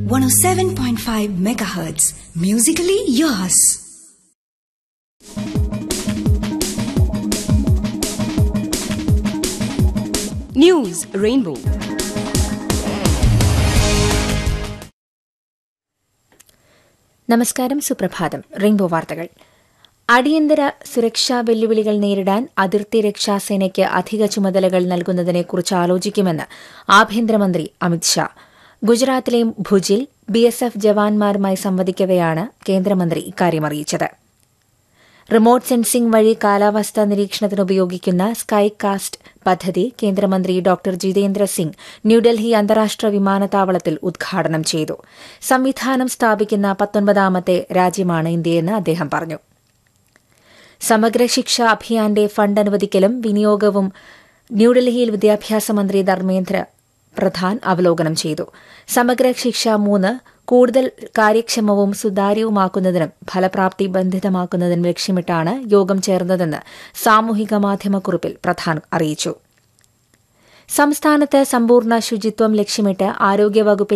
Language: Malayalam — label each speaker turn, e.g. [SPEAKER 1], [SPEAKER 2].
[SPEAKER 1] 107.5 megahertz. Musically yours.
[SPEAKER 2] News Rainbow.
[SPEAKER 3] നമസ്കാരം സുപ്രഭാതം റെയിൻബോ വാർത്തകൾ അടിയന്തര സുരക്ഷാ വെല്ലുവിളികൾ നേരിടാൻ അതിർത്തി രക്ഷാസേനയ്ക്ക് അധിക ചുമതലകൾ നൽകുന്നതിനെക്കുറിച്ച് ആലോചിക്കുമെന്ന് ആഭ്യന്തരമന്ത്രി അമിത്ഷാ ഗുജറാത്തിലെ ഭുജിൽ ബിഎസ്എഫ് ജവാന്മാരുമായി സംവദിക്കവെയാണ് കേന്ദ്രമന്ത്രി ഇക്കാര്യം അറിയിച്ചത് റിമോട്ട് സെൻസിംഗ് വഴി കാലാവസ്ഥാ നിരീക്ഷണത്തിന് ഉപയോഗിക്കുന്ന സ്കൈ കാസ്റ്റ് പദ്ധതി കേന്ദ്രമന്ത്രി ഡോക്ടർ ജിതേന്ദ്ര സിംഗ് ന്യൂഡൽഹി അന്താരാഷ്ട്ര വിമാനത്താവളത്തിൽ ഉദ്ഘാടനം ചെയ്തു സംവിധാനം സ്ഥാപിക്കുന്ന പത്തൊൻപതാമത്തെ രാജ്യമാണ് ഇന്ത്യയെന്ന് അദ്ദേഹം പറഞ്ഞു സമഗ്ര ശിക്ഷ അഭിയാന്റെ ഫണ്ട് അനുവദിക്കലും വിനിയോഗവും ന്യൂഡൽഹിയിൽ വിദ്യാഭ്യാസ മന്ത്രി ധർമ്മേന്ദ്ര പ്രധാൻ അവലോകനം ചെയ്തു സമഗ്ര ശിക്ഷ മൂന്ന് കൂടുതൽ കാര്യക്ഷമവും സുതാര്യവുമാക്കുന്നതിനും ഫലപ്രാപ്തി ബന്ധിതമാക്കുന്നതിനും ലക്ഷ്യമിട്ടാണ് യോഗം ചേർന്നതെന്ന് സാമൂഹിക മാധ്യമക്കുറിപ്പിൽ പ്രധാൻ അറിയിച്ചു സംസ്ഥാനത്ത് സമ്പൂർണ്ണ ശുചിത്വം ലക്ഷ്യമിട്ട് ആരോഗ്യവകുപ്പിന്റെ